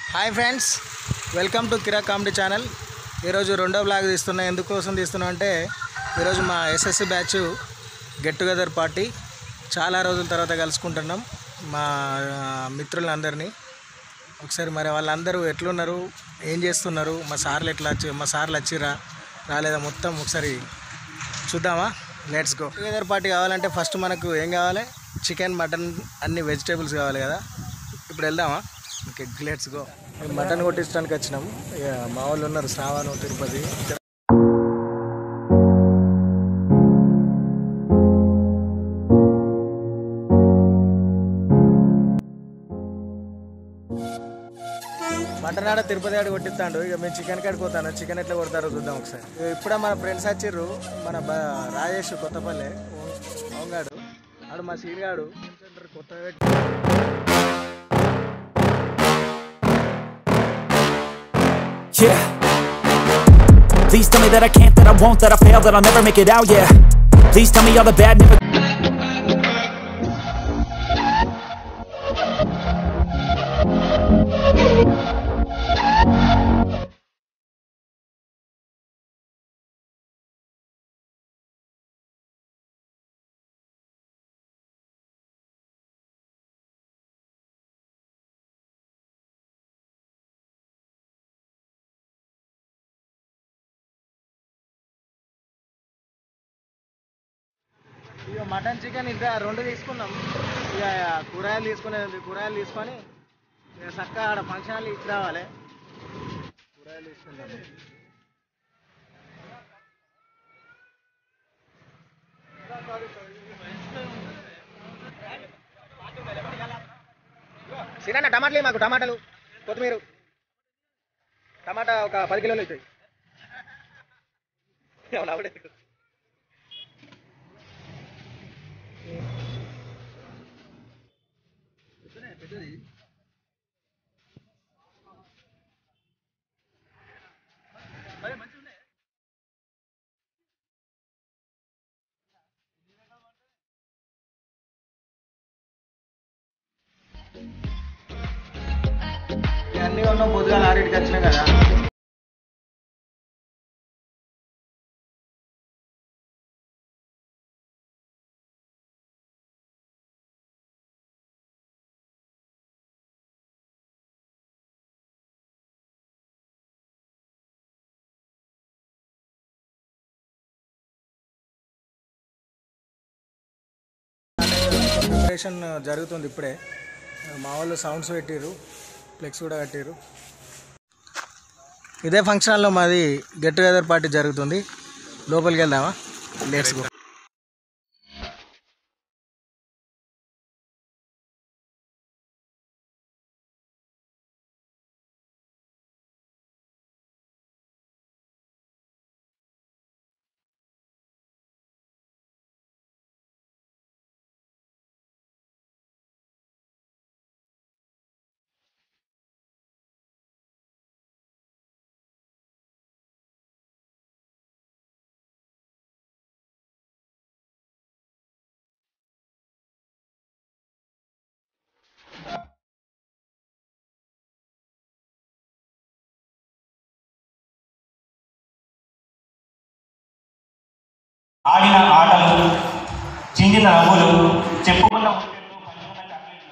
Hi friends welcome to Kira comedy channel ఈరోజు రెండో blog తీస్తున్నా ఎందుకోసం తీస్తున్నా అంటే ఈరోజు మా SSC batch get together party చాలా రోజుల తర్వాత కలుసుకుంటున్నాం మా ఆ, మిత్రులందరినీ ఒకసారి మరి వాళ్ళందరూ ఎట్లున్నారు ఏం చేస్తున్నారు మా సార్లు ఎట్లా వచ్చి మా సార్లు వచ్చిరా రాలేదా మొత్తం ఒకసారి చూద్దామా లెట్స్ గో టుగెదర్ పార్టీ కావాలంటే ఫస్ట్ మనకు ఏం కావాలి చికెన్ మటన్ అన్ని వెజిటేబుల్స్ కావాలి కదా ఇప్పుడు వెళ్దామా ఓకే లెట్స్ గో మటన్ కొట్టించడానికి వచ్చినాము ఇక మా వాళ్ళు ఉన్నారు శ్రావణం తిరుపతి మటన్ ఆడ తిరుపతి ఆడ కొట్టిస్తాడు ఇక మేము చికెన్ కాడికి పోతాను చికెన్ ఎట్లా కొడతారో చూద్దాం ఒకసారి ఇక ఇప్పుడే మన ఫ్రెండ్స్ వచ్చిర్రు మన బ- రాజేష్ కొత్తపల్లి అవుగాడు ఆడు మా సీరిగాడు కొత్తగా పెట్టి Yeah. Please tell me that I can't, that I won't, that I fail, that I'll never make it out, yeah. Please tell me all the bad, never. ఇక మటన్ చికెన్ ఇంకా రెండు తీసుకున్నాం ఇక కూరగాయలు తీసుకునేది ఉంది. కూరగాయలు తీసుకొని ఇక చక్కగా ఆడ ఫంక్షన్ హాల్ ఇచ్చి రావాలి కూరగాయలు తీసుకుందాం సిరన్న టమాటాలు మాకు టమాటాలు కొత్తిమీర టమాటా ఒక పది కిలోలు అవుతాయి అవునా ఆవిడే అన్నీ ఉన్నాం పొద్దుగా ఆరింటికి వచ్చినాం కదా ప్రిపరేషన్ జరుగుతుంది ఇప్పుడే మా వాళ్ళు సౌండ్స్ పెట్టిర్రు ఫ్లెక్స్ కూడా కట్టిర్రు ఇదే ఫంక్షన్ హాల్లో మాది గెట్ టుగెదర్ పార్టీ జరుగుతుంది లోపలికి వెళ్దామా లేట్స్ గో ఆడిన ఆటలు చిందిన నవ్వులు చెప్పుకున్న ముచ్చట్లు, పంచుకున్న చాక్లెట్లు.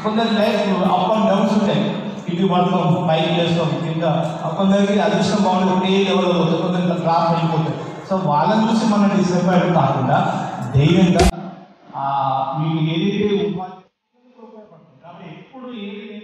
కొందరి లైఫ్ అప్ అండ్ డౌన్స్ ఉంటాయి ఇటు పడతాం పైకి చేస్తాం కింద కొందరికి అదృష్టం బాగుంటుంది ఒకటే లెవెల్ అవుతుంది కొందరికి డ్రాప్ అయిపోతాయి సో వాళ్ళని చూసి మనం డిసప్పాయింట్ కాకుండా ధైర్యంగా ఆ, మీకు ఏదైతే ఉపాధి ఉపయోగపడుతుంది కాబట్టి ఎప్పుడు ఏది